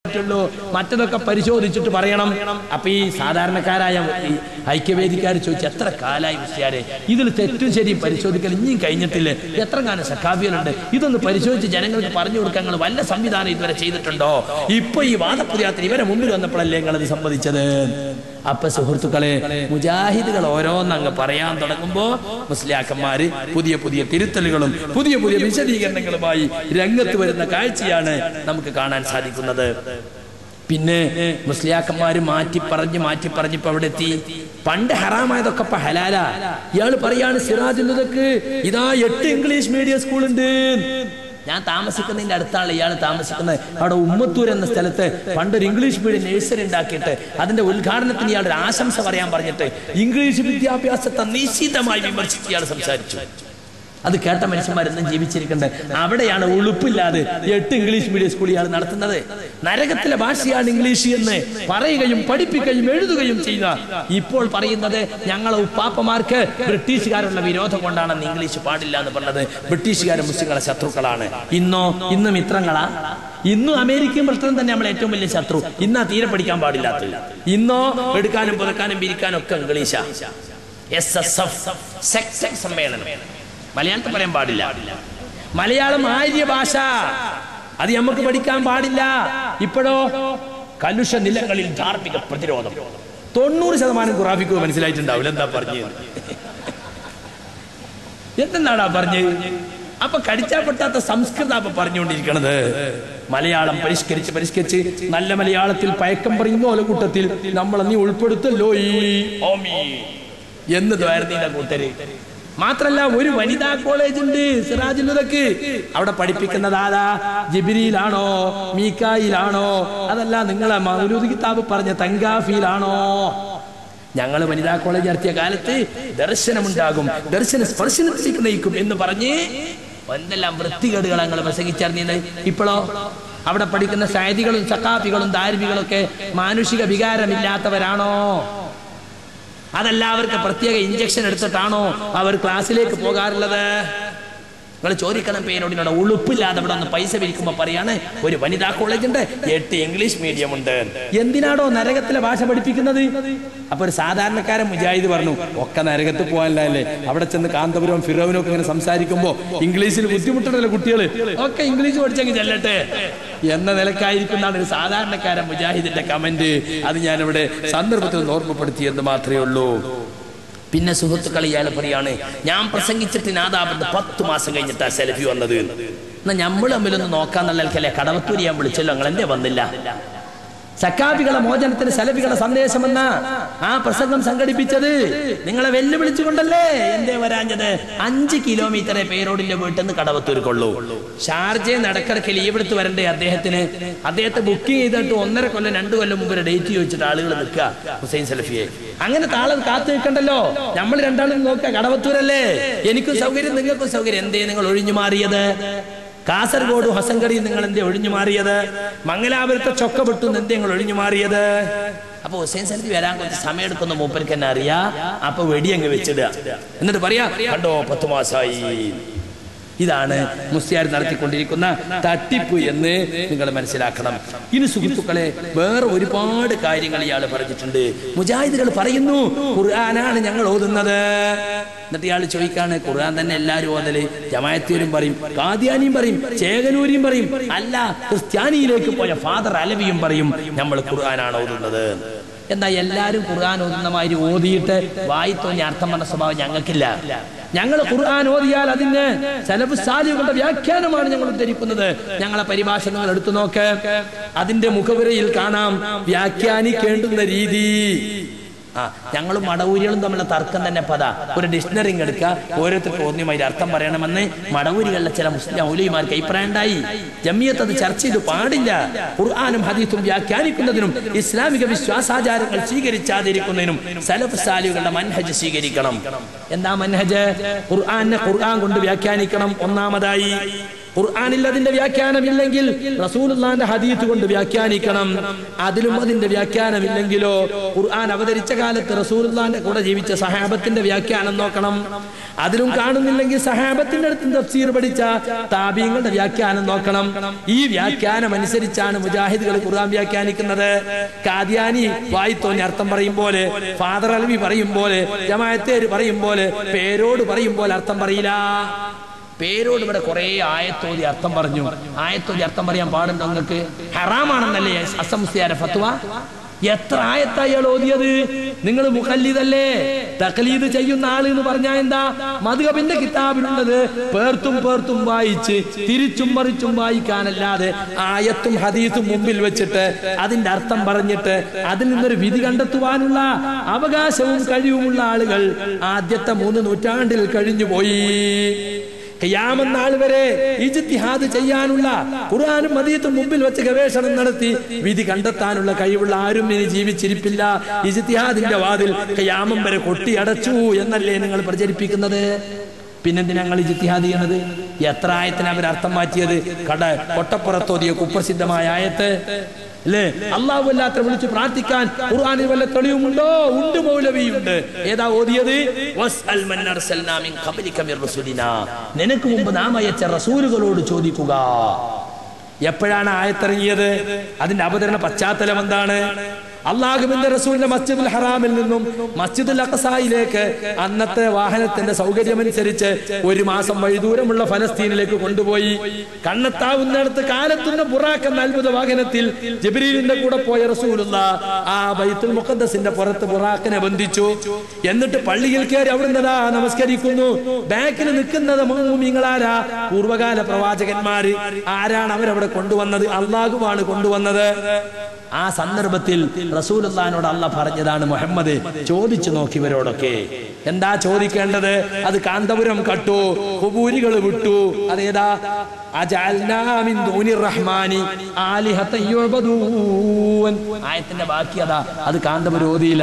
പറ്റുള്ളൂ മറ്റതൊക്കെ പരിശോധിച്ചിട്ട് പറയണം അപ്പൊ ഈ സാധാരണക്കാരായ ഈ ഐക്യവേദിക്കാർ ചോദിച്ചു എത്ര കാലായി മുസ്ലിയാരെ ഇതിൽ തെറ്റും ശരിയും പരിശോധിക്കൽ ഇനിയും കഴിഞ്ഞിട്ടില്ലേ എത്ര കാലം സഖാഫികളുണ്ട് ഇതൊന്ന് പരിശോധിച്ച് ജനങ്ങൾക്ക് പറഞ്ഞു കൊടുക്കാൻ നിങ്ങൾ വല്ല സംവിധാനം ഇതുവരെ ചെയ്തിട്ടുണ്ടോ ഇപ്പൊ ഈ വാദപുരാത്രി ഇവരെ മുമ്പിൽ വന്നപ്പോഴല്ലേ നിങ്ങൾ ഇത് സംബന്ധിച്ചത് അപ്പൊ സുഹൃത്തുക്കളെ മുജാഹിദുകൾ ഓരോന്നങ്ങ് പറയാൻ തുടങ്ങുമ്പോ മുസ്ലിയാക്കന്മാര് പുതിയ പുതിയ തിരുത്തലുകളും പുതിയ പുതിയ വിശദീകരണങ്ങളുമായി രംഗത്ത് വരുന്ന കാഴ്ചയാണ് നമുക്ക് കാണാൻ സാധിക്കുന്നത് പിന്നെ മുസ്ലിയാക്കന്മാര് മാറ്റി പറഞ്ഞ് മാറ്റി പറഞ്ഞ് ഇപ്പൊ അവിടെ എത്തി പണ്ട് ഹറാമായതൊക്കെ ഇപ്പൊ ഹലാല ഇയാള് പറയാണ് സിറാജുല്ലതക്ക് ഇതാ എട്ട് ഇംഗ്ലീഷ് മീഡിയം സ്കൂൾ ഉണ്ട് ഞാൻ താമസിക്കുന്നതിന്റെ അടുത്താണ് ഇയാൾ താമസിക്കുന്നത് അവിടെ ഉമ്മത്തൂർ എന്ന സ്ഥലത്ത് പണ്ടൊരു ഇംഗ്ലീഷ് മീഡിയം നഴ്സറി ഉണ്ടാക്കിയിട്ട് അതിന്റെ ഉദ്ഘാടനത്തിന് ഇയാളുടെ ആശംസ പറയാൻ പറഞ്ഞിട്ട് ഇംഗ്ലീഷ് വിദ്യാഭ്യാസത്തെ നിശ്ചിതമായി വിമർശിച്ച് ഇയാൾ സംസാരിച്ചു അത് കേട്ട മനുഷ്യന്മാരെന്നും ജീവിച്ചിരിക്കണ്ടേ അവിടെയാണ് ഉളുപ്പില്ലാതെ എട്ട് ഇംഗ്ലീഷ് മീഡിയം സ്കൂൾ ഇയാൾ നടത്തുന്നത് നരകത്തിലെ ഭാഷയാണ് ഇംഗ്ലീഷ് എന്ന് പറയുകയും പഠിപ്പിക്കുകയും എഴുതുകയും ചെയ്യുന്ന ഇപ്പോൾ പറയുന്നത് ഞങ്ങളെ ഉപ്പാപ്പമാർക്ക് ബ്രിട്ടീഷുകാരുള്ള വിരോധം കൊണ്ടാണ് ഇംഗ്ലീഷ് പാടില്ല എന്ന് പറഞ്ഞത് ബ്രിട്ടീഷുകാരും മുസ്ലിങ്ങളെ ശത്രുക്കളാണ് ഇന്നോ ഇന്ന് മിത്രങ്ങളാ ഇന്നും അമേരിക്കയും ബ്രിട്ടനും തന്നെ നമ്മളെ ഏറ്റവും വലിയ ശത്രു ഇന്നാ തീരെ പഠിക്കാൻ പാടില്ലാത്തത് ഇന്നോ എടുക്കാനും പുറക്കാനും പിരിക്കാനും ഒക്കെ ഇംഗ്ലീഷാ എസ് എസ് എഫ് സമ്മേളനം മലയാളത്തിൽ പറയാൻ പാടില്ല മലയാളം ആര്യ ഭാഷ അത് നമുക്ക് പഠിക്കാൻ പാടില്ല ഇപ്പോഴോ കലുഷ നിലങ്ങളിൽ ധാർമ്മിക പ്രതിരോധം തൊണ്ണൂറ് ശതമാനം ഖുറാഫിക്ക് മനസ്സിലായിട്ടുണ്ടാവില്ല എന്താ പറഞ്ഞു എന്തെന്നാടാ പറഞ്ഞ് അപ്പൊ കടിച്ചാൽ പൊട്ടാത്ത സംസ്കൃതം അപ്പൊ പറഞ്ഞുകൊണ്ടിരിക്കണത് മലയാളം പരിഷ്കരിച്ച് പരിഷ്കരിച്ച് നല്ല മലയാളത്തിൽ പയക്കം പറയുന്ന ഓലക്കൂട്ടത്തിൽ നമ്മൾ നീ ഉൾപ്പെടുത്തല്ലോ ഈ ഓമി എന്ന് ദ്വാരനീന്റെ കൂട്ടര് മാത്രല്ല ഒരു വനിതാ കോളേജ് ഉണ്ട് സിറാജുലുദക്ക് അവിടെ പഠിപ്പിക്കുന്നത് ആരാ ജിബിരിയിലാണോ മീക്കായിലാണോ അതല്ല നിങ്ങളെ മൗലൂദ് കിതാബ് പറഞ്ഞ തങ്കാഫിയിലാണോ ഞങ്ങൾ വനിതാ കോളേജ് നടത്തിയ കാലത്ത് ദർശനമുണ്ടാകും ദർശന സ്പർശനത്തിലേക്ക് നയിക്കും എന്ന് പറഞ്ഞ് എന്തെല്ലാം വൃത്തികേടുകൾ ഞങ്ങൾ പ്രസംഗിച്ചറിഞ്ഞത് ഇപ്പോഴോ അവിടെ പഠിക്കുന്ന സായതികളും സക്കാഫികളും ധാർമികളും ഒക്കെ മാനുഷിക വികാരമില്ലാത്തവരാണോ അതല്ല അവർക്ക് പ്രത്യേക ഇഞ്ചക്ഷൻ എടുത്തിട്ടാണോ അവർ ക്ലാസ്സിലേക്ക് പോകാറുള്ളത് നിങ്ങൾ ചോദിക്കണം പേരോടിനോട് ഉളുപ്പില്ലാതെ ഇവിടെ ഒന്ന് പൈസ പിരിക്കുമ്പോ പറയാണ് ഒരു വനിതാ കോളേജ് ഉണ്ട് എട്ട് ഇംഗ്ലീഷ് മീഡിയം ഉണ്ട് എന്തിനാടോ നരകത്തിലെ ഭാഷ പഠിപ്പിക്കുന്നത് അപ്പൊ ഒരു സാധാരണക്കാരൻ മുജാഹിദ് പറഞ്ഞു ഒക്കെ നരകത്ത് പോകാനല്ലേ അവിടെ ചെന്ന് കാന്തപുരവും ഫിറോവിനും ഒക്കെ ഇങ്ങനെ സംസാരിക്കുമ്പോ ഇംഗ്ലീഷിൽ ബുദ്ധിമുട്ടുണ്ടല്ലോ കുട്ടികൾ ഒക്കെ ഇംഗ്ലീഷ് പഠിച്ചെങ്കിൽ ചെല്ലട്ടെ എന്ന നിലക്കായിരിക്കുന്നതാണ് ഒരു സാധാരണക്കാരൻ മുജാഹിദിന്റെ കമന്റ് അത് ഞാനിവിടെ സന്ദർഭത്തിൽ ഒന്ന് ഓർമ്മപ്പെടുത്തിയെന്ന് മാത്രമേ ഉള്ളൂ പിന്നെ സുഹൃത്തുക്കൾ ഇയാൾ പറയാണ് ഞാൻ പ്രസംഗിച്ചിട്ട് നാദാബത്ത് പത്ത് മാസം കഴിഞ്ഞിട്ടാ സെൽഫി വന്നത് എന്നാ നമ്മൾ തമ്മിലൊന്ന് നോക്കാന്നുള്ളല്ലേ കടവത്തൂരി ഞാൻ വിളിച്ചല്ലോ നിങ്ങൾ എന്തേ വന്നില്ല സക്കാബികളെ മോചനത്തിന് സലഫികളെ സന്ദേശമെന്ന ആ പ്രസംഗം സംഘടിപ്പിച്ചത് നിങ്ങളെ വെല്ലുവിളിച്ചുകൊണ്ടല്ലേ എന്തേ വരാഞ്ഞത് അഞ്ച് കിലോമീറ്ററെ പേരോടിന്റെ വീട്ടിൽ നിന്ന് കടവത്തൂർക്കുള്ളൂ ഷാർജയെ നടക്കിടക്ക് ലീവ് എടുത്ത് വരണ്ടേ അദ്ദേഹത്തിന് അദ്ദേഹത്തെ ബുക്ക് ചെയ്തിട്ട് ഒന്നര കൊല്ലം രണ്ടു കൊല്ലം മുമ്പ് ഒരു ഡേറ്റ് ചോദിച്ചിട്ട് ആളുകൾ നിൽക്കുക ഹുസൈൻ സലഫിയെ അങ്ങനെ താളം കാത്തു നിൽക്കണ്ടല്ലോ നമ്മൾ രണ്ടാളും നോക്കുക കടവത്തൂരല്ലേ എനിക്കും സൗകര്യം നിങ്ങൾക്കും സൗകര്യം എന്തേ നിങ്ങൾ ഒഴിഞ്ഞു മാറിയത് കാസർഗോഡ് ഹസൻകടി നിങ്ങൾ എന്തേ ഒഴിഞ്ഞു മാറിയത് മംഗലാപുരത്തെ ചൊക്കപ്പെട്ടു എന്തേ നിങ്ങൾ ഒഴിഞ്ഞു മാറിയത് അപ്പൊ ഹുസൈൻ സലഫി വരാൻ കുറച്ച് സമയം എടുക്കുന്ന മൂപ്പർക്ക് തന്നെ അറിയാ അപ്പൊ വെടി അങ്ങ് വെച്ചിടുക എന്നിട്ട് പറയാ കണ്ടോ പത്ത് മാസമായി ഇതാണ് മുസ്ലിയാർ നടത്തിക്കൊണ്ടിരിക്കുന്ന തട്ടിപ്പ് എന്ന് നിങ്ങൾ മനസ്സിലാക്കണം ഇനി സുഹൃത്തുക്കളെ വേറെ ഒരുപാട് കാര്യങ്ങൾ ഇയാൾ പറഞ്ഞിട്ടുണ്ട് മുജാഹിദുകൾ പറയുന്നു ഖുർആനാണ് ഞങ്ങൾ ഓതുന്നത് എന്നിട്ട് ഇയാൾ ചോദിക്കാണ് ഖുർആൻ തന്നെ എല്ലാവരും ഓതല് ജമായത്തൂരും പറയും കാദ്യാനിയും പറയും ചേകനൂരിയും പറയും അല്ല ക്രിസ്ത്യാനിയിലേക്ക് പോയ ഫാദർ അലവിയും പറയും നമ്മൾ ഖുർആനാണ് ഓതുന്നത് എന്താ എല്ലാരും ഖുർആൻ ഓതുന്ന മാതിരി ഓതിയിട്ട് വായി തോന്നി അർത്ഥം പറഞ്ഞ സ്വഭാവം ഞങ്ങൾക്കില്ല ഞങ്ങൾ ഖുർആൻ ഓതിയാൽ അതിന് സലഫ് സാലികളുടെ വ്യാഖ്യാനമാണ് ഞങ്ങൾ ഉദ്ധരിക്കുന്നത് ഞങ്ങളെ പരിഭാഷകൾ എടുത്തു നോക്ക് അതിന്റെ മുഖവുരയിൽ കാണാം വ്യാഖ്യാനിക്കേണ്ടുന്ന രീതി ആ ഞങ്ങളും മടവൂരികളും തമ്മിലുള്ള തർക്കം തന്നെ പത ഒരു ഡിക്ഷണറി എടുക്കുക ഓരോരുത്തർക്ക് ഓർമ്മമായി അർത്ഥം പറയണമെന്ന് മടവൂരികളിലെ ചില മുസ്ലിം ഔലിമാർക്ക് അഭിപ്രായം ഉണ്ടായി ജമിയത്ത് അത് ചർച്ച ചെയ്ത് പാടില്ല ഖുർആാനും ഹദീസും വ്യാഖ്യാനിക്കുന്നതിനും ഇസ്ലാമിക വിശ്വാസാചാരങ്ങൾ സ്വീകരിച്ചാതിരിക്കുന്നതിനും സലഫ് സാലികളുടെ മൻഹജ് സ്വീകരിക്കണം എന്താ മൻഹജ് ഖുർആാനെ ഖുർആൻ കൊണ്ട് വ്യാഖ്യാനിക്കണം ഒന്നാമതായി ഖുർആനിൽ അതിന്റെ വ്യാഖ്യാനമില്ലെങ്കിൽ റസൂലുള്ളാന്റെ ഹദീത്ത് കൊണ്ട് വ്യാഖ്യാനിക്കണം അതിലും അതിന്റെ വ്യാഖ്യാനമില്ലെങ്കിലോ ഖുർആൻ അവതരിച്ച കാലത്ത് റസൂലുള്ളാന്റെ കൂടെ ജീവിച്ച സഹാബത്തിന്റെ വ്യാഖ്യാനം നോക്കണം അതിലും കാണുന്നില്ലെങ്കിൽ സഹാബത്തിന്റെ അടുത്ത് തഫ്സീർ പഠിച്ച താബീങ്ങളുടെ വ്യാഖ്യാനം നോക്കണം ഈ വ്യാഖ്യാനം അനുസരിച്ചാണ് മുജാഹിദുകൾ ഖുർആൻ വ്യാഖ്യാനിക്കുന്നത് കാദ്യാനി വായിത്തോന്നി അർത്ഥം പറയും പോലെ ഫാദർ അൽവി പറയും പോലെ ജമാഅത്തേര് പറയും പോലെ പേരോട് പറയും പോലെ അർത്ഥം പറയില്ല പേരോട് ഇവിടെ കുറെ ആയത്തോതി അർത്ഥം പറഞ്ഞു ആയത്തോതി അർത്ഥം പറയാൻ പാടുണ്ടോ നിങ്ങൾക്ക് ഹറാമാണെന്നല്ലേ അസംസ്യാര ഫത്വ എത്ര ആയത്താ ഇയാൾ ഓതിയത് നിങ്ങൾ മുഖല്ലിതല്ലേ തഖലീദ് ചെയ്യുന്ന ആള് എന്ന് പറഞ്ഞാൽ എന്താ മധുകബിന്റെ കിതാബിലുള്ളത് പേർത്തും പേർത്തും വായിച്ച് തിരിച്ചും മറിച്ചും വായിക്കാനല്ലാതെ ആയത്തും ഹദീസും മുമ്പിൽ വെച്ചിട്ട് അതിന്റെ അർത്ഥം പറഞ്ഞിട്ട് അതിൽ നിന്നൊരു വിധി കണ്ടെത്തുവാനുള്ള അവകാശവും കഴിവുമുള്ള ആളുകൾ ആദ്യത്തെ മൂന്ന് നൂറ്റാണ്ടിൽ കഴിഞ്ഞുപോയി ഖിയാമനാൾ വരെ ഇജ്തിഹാദ് ചെയ്യാനുള്ള ഖുർആനും മദീത്തും മുമ്പിൽ വെച്ച് ഗവേഷണം നടത്തി വിധി കണ്ടെത്താനുള്ള കഴിവുള്ള ആരും ഇനി ജീവിച്ചിരിപ്പില്ല ഇജ്തിഹാദിന്റെ വാതിൽ ഖിയാമം വരെ കൊട്ടിയടച്ചു എന്നല്ലേ നിങ്ങൾ പ്രചരിപ്പിക്കുന്നത് പിന്നെന്തിനാ ഞങ്ങൾ ഇജ്തിഹാദ് ചെയ്യണത് എത്ര ആയത്തിന് അവർ അർത്ഥം മാറ്റിയത് കട കൊട്ടപ്പുറത്തോതിയ കുപ്രസിദ്ധമായ ആയത്ത് അല്ലേ അള്ളാഹു അല്ലാത്ത വിളിച്ച് പ്രാർത്ഥിക്കാൻ ഖുർആനിൽ വല്ല തെളിവുമുണ്ടോ ഉണ്ട് മൗലവിയുണ്ട് ഏതാ ഓതിയത് വസ്അൽ മൻ അർസൽനാ മിൻ ഖബ്ലിക മിർ റസൂലിനാ നിനക്ക് മുമ്പ് നാം അയച്ച റസൂലുകളോട് ചോദിക്കുക എപ്പോഴാണ് ആയത്തിറങ്ങിയത് അതിന്റെ അവതരണ പശ്ചാത്തലം എന്താണ് അള്ളാഹുബിന്റെ റസൂലിന്റെ മസ്ജിദുൽ ഹറാമിൽ നിന്നും മസ്ജിദുൽ അഖസായിലേക്ക് അന്നത്തെ വാഹനത്തിന്റെ സൗകര്യമനുസരിച്ച് ഒരു മാസം വഴിദൂരമുള്ള ഫലസ്തീനിലേക്ക് കൊണ്ടുപോയി കണ്ണെത്താവുന്നിടത്ത് കാലത്തുന്ന ബുറാക്ക് എന്ന അത്ഭുത വാഹനത്തിൽ ജബരീലിന്റെ കൂടെ പോയ റസൂലുള്ള ആ ബൈത്തുൽ മുഖദ്ദസിന്റെ പുറത്ത് ബുറാക്കിനെ ബന്ധിച്ചു എന്നിട്ട് പള്ളിയിൽ കയറി അവിടുന്ന് ദാ നമസ്കരിക്കുന്നു ബാക്കിൽ നിൽക്കുന്നത് മൂമിങ്ങളാരാ പൂർവകാല പ്രവാചകന്മാര് ആരാണ് അവരവിടെ കൊണ്ടുവന്നത് അള്ളാഹുവാണ് കൊണ്ടുവന്നത് ആ സന്ദർഭത്തിൽ റസൂലുള്ളാനോട് അല്ല പറഞ്ഞതാണ് മുഹമ്മദ് ചോദിച്ചു നോക്കിയവരോടൊക്കെ എന്താ ചോദിക്കേണ്ടത് അത് കാന്തപുരം കട്ടു കുബൂരികൾ വിട്ടു അതേതാ അജഅൽനാ മിൻ ദൂനിർ റഹ്മാനി ആലിഹത്തൻ യുഅബദൂൻ ആയത്തിന്റെ ബാക്കി അതാ അത് കാന്തപുരം ഓതിയില്ല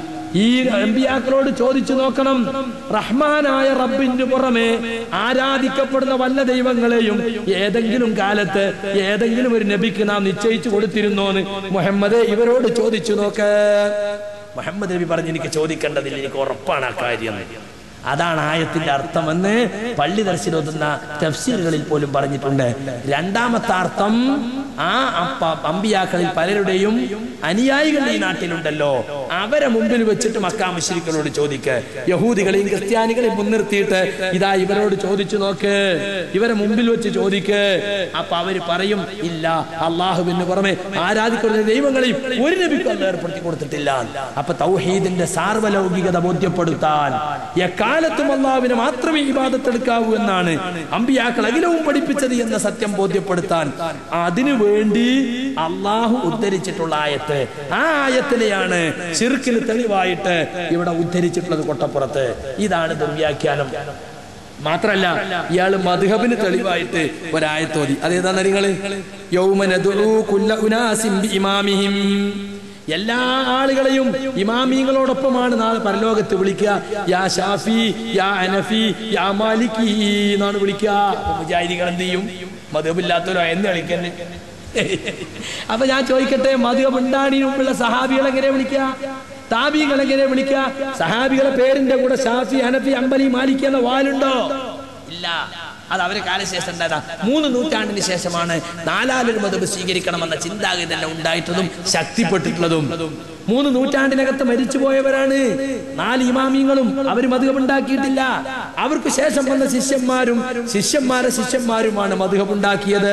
ഈ അമ്പിയാക്കളോട് ചോദിച്ചു നോക്കണം റഹ്മാനായ റബ്ബിന് പുറമെ ആരാധിക്കപ്പെടുന്ന വല്ല ദൈവങ്ങളെയും ഏതെങ്കിലും കാലത്ത് ഏതെങ്കിലും ഒരു നബിക്ക് നാം നിശ്ചയിച്ചു കൊടുത്തിരുന്നോന്ന് മുഹമ്മദ് ഇവരോട് ചോദിച്ചു നോക്ക് മുഹമ്മദ് നബി പറഞ്ഞു എനിക്ക് ചോദിക്കേണ്ടതില്ല എനിക്ക് ഉറപ്പാണ് ആ കാര്യം അതാണ് ആയത്തിന്റെ അർത്ഥമെന്ന് പള്ളി ദർശനോതുന്ന തഫ്സീറുകളിൽ പോലും പറഞ്ഞിട്ടുണ്ട് രണ്ടാമത്തെ അർത്ഥം ആ അപ്പ- അമ്പിയാക്കളിൽ പലരുടെയും അനുയായികൾ ഈ നാട്ടിലുണ്ടല്ലോ അവരെ മുമ്പിൽ വെച്ചിട്ട് മക്കാ മുശ്രിക്കളോട് ചോദിക്ക് യഹൂദികളെയും ക്രിസ്ത്യാനികളെയും മുൻനിർത്തിയിട്ട് ഇതാ ഇവരോട് ചോദിച്ചു നോക്ക് ഇവരെ മുമ്പിൽ വെച്ച് ചോദിക്ക് അപ്പൊ അവര് പറയും ഇല്ല അള്ളാഹുവിന് പുറമെ ആരാധിക്കുന്ന ദൈവങ്ങളെയും ഒരു നബിക്കും അല്ല ഏർപ്പെടുത്തി കൊടുത്തിട്ടില്ല അപ്പൊ തൗഹീദിന്റെ സാർവലൗകികത ബോധ്യപ്പെടുത്താൻ എക്കാലത്തും അള്ളാഹുവിനെ മാത്രമേ ഇബാദത്തെടുക്കാവൂ എന്നാണ് അമ്പിയാക്കൾ അഖിലവും പഠിപ്പിച്ചത് എന്ന സത്യം ബോധ്യപ്പെടുത്താൻ അതിനു വേണ്ടി അള്ളാഹു ഉദ്ധരിച്ചിട്ടുള്ള ആയത്ത് ആ ആയത്തിലെയാണ് ചിർക്കിന് തെളിവായിട്ട് ഇവിടെ ഉദ്ധരിച്ചിട്ടുള്ളത് കൊട്ടപ്പുറത്ത് ഇതാണ് ദുർവ്യാഖ്യാനം മാത്രല്ല ഇയാള് മധുഹബിന് തെളിവായിട്ട് ഒരായത്തോതി അതേതാ നിങ്ങള് യൗമനദുഉ കുല്ല ഉനാസിൻ ബിഇമാമിഹിം എല്ലാ ആളുകളെയും ഇമാമിങ്ങളോടൊപ്പമാണ് നാളെ പരലോകത്ത് വിളിക്കുക യാ ഷാഫി യാ അനഫി യാ മാലിക്കി എന്നാണ് വിളിക്കുക അപ്പൊ മുജാഹിദികൾ എന്ത് ചെയ്യും മധുബില്ലാത്തവരോ എന്ന് കളിക്കന്നെ അപ്പൊ ഞാൻ ചോദിക്കട്ടെ മധുബ് ഉണ്ടാണി മുമ്പുള്ള സഹാബികൾ എങ്ങനെ വിളിക്കുക താബികൾ എങ്ങനെ വിളിക്കുക സഹാബികളെ പേരിന്റെ കൂടെ ഷാഫി അനഫി അമ്പലി മാലിക്കി എന്ന വാലുണ്ടോ ഇല്ല അത് അവരെ കാലശേഷം ഉണ്ടായതാ മൂന്ന് നൂറ്റാണ്ടിന് ശേഷമാണ് നാലാലൊരു മതം സ്വീകരിക്കണമെന്ന ചിന്താഗതി തന്നെ ഉണ്ടായിട്ടുള്ളതും ശക്തിപ്പെട്ടിട്ടുള്ളതും മൂന്ന് നൂറ്റാണ്ടിനകത്ത് മരിച്ചുപോയവരാണ് നാല് ഇമാമിങ്ങളും അവർ മധുഹബ് ഉണ്ടാക്കിയിട്ടില്ല അവർക്ക് ശേഷം വന്ന ശിഷ്യന്മാരും ശിഷ്യന്മാരെ ശിഷ്യന്മാരുമാണ് മധുഹബ് ഉണ്ടാക്കിയത്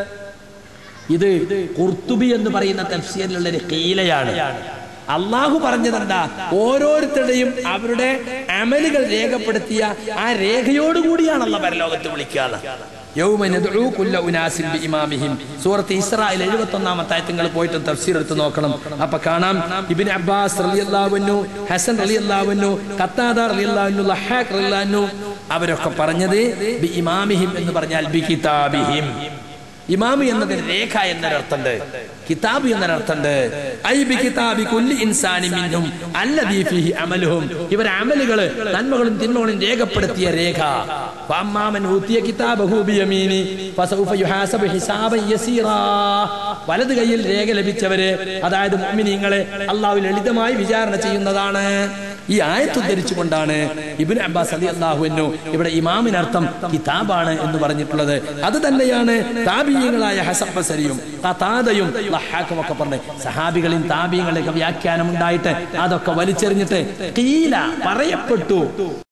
ഇത് കുർത്തുബി എന്ന് പറയുന്ന തഫ്സീറിലുള്ള ഒരു കീലയാണ് അള്ളാഹു പറഞ്ഞതെന്താ ഓരോരുത്തരുടെയും അവരുടെ അമലുകൾ രേഖപ്പെടുത്തിയ ആ രേഖയോടുകൂടിയാണ് അള്ള പരലോകത്ത് വിളിക്കുക യൗമ നദ്ഉ കുല്ല ഉനാസിൻ ബിഇമാമിഹിം സൂറത്ത് ഇസ്രായേൽ 71 ആയത്ത് നിങ്ങൾ പോയിട്ട് തഫ്സീർ എടുത്ത് നോക്കണം അപ്പൊ കാണാം ഇബ്നു അബ്ബാസ് റളിയല്ലാഹു അൻഹു ഹസൻ റളിയല്ലാഹു അൻഹു ഖത്താദ റളിയല്ലാഹു അൻഹു ലഹാഖ് റളിയല്ലാഹു അൻഹു അവരൊക്കെ പറഞ്ഞത് ബിഇമാമിഹിം എന്ന് പറഞ്ഞാൽ ബി കിതാബിഹിം ഇമാമ് എന്നതിന് രേഖ എന്നൊരർത്ഥമുണ്ട് കിതാബ് എന്നൊരർത്ഥമുണ്ട് ഐ ബി കിതാബി കുല്ലി ഇൻസാനി മിൻഹും അല്ലദീ ഫീഹി അമലുഹും ഇവർ അമലുകൾ നന്മകളും തിന്മകളും രേഖപ്പെടുത്തിയ രേഖ ഫഅമ്മാമൻ ഊതിയ കിതാബഹു ബിയമീനി ഫസൗഫ യുഹാസബു ഹിസാബൻ യസീറാ വലത് കൈയിൽ രേഖ ലഭിച്ചവര് അതായത് മുഅ്മിനീങ്ങളെ അള്ളാഹു ലളിതമായി വിചാരണ ചെയ്യുന്നതാണ് ഈ ആയത്ത് ഉദ്ധരിച്ചുകൊണ്ടാണ് ഇബിൻ അബ്ബാസ് അലി അള്ളാഹുവിനു ഇവിടെ ഇമാമിനർത്ഥം കിതാബാണ് എന്ന് പറഞ്ഞിട്ടുള്ളത് അത് തന്നെയാണ് താബീയങ്ങളായ ഹസൻ ബസരിയും ഖതാദയും ലഹാക്കും ഒക്കെ പറഞ്ഞ് സഹാബികളും താബീയങ്ങളൊക്കെ വ്യാഖ്യാനം ഉണ്ടായിട്ട് അതൊക്കെ വലിച്ചെറിഞ്ഞിട്ട് കീല പറയപ്പെട്ടു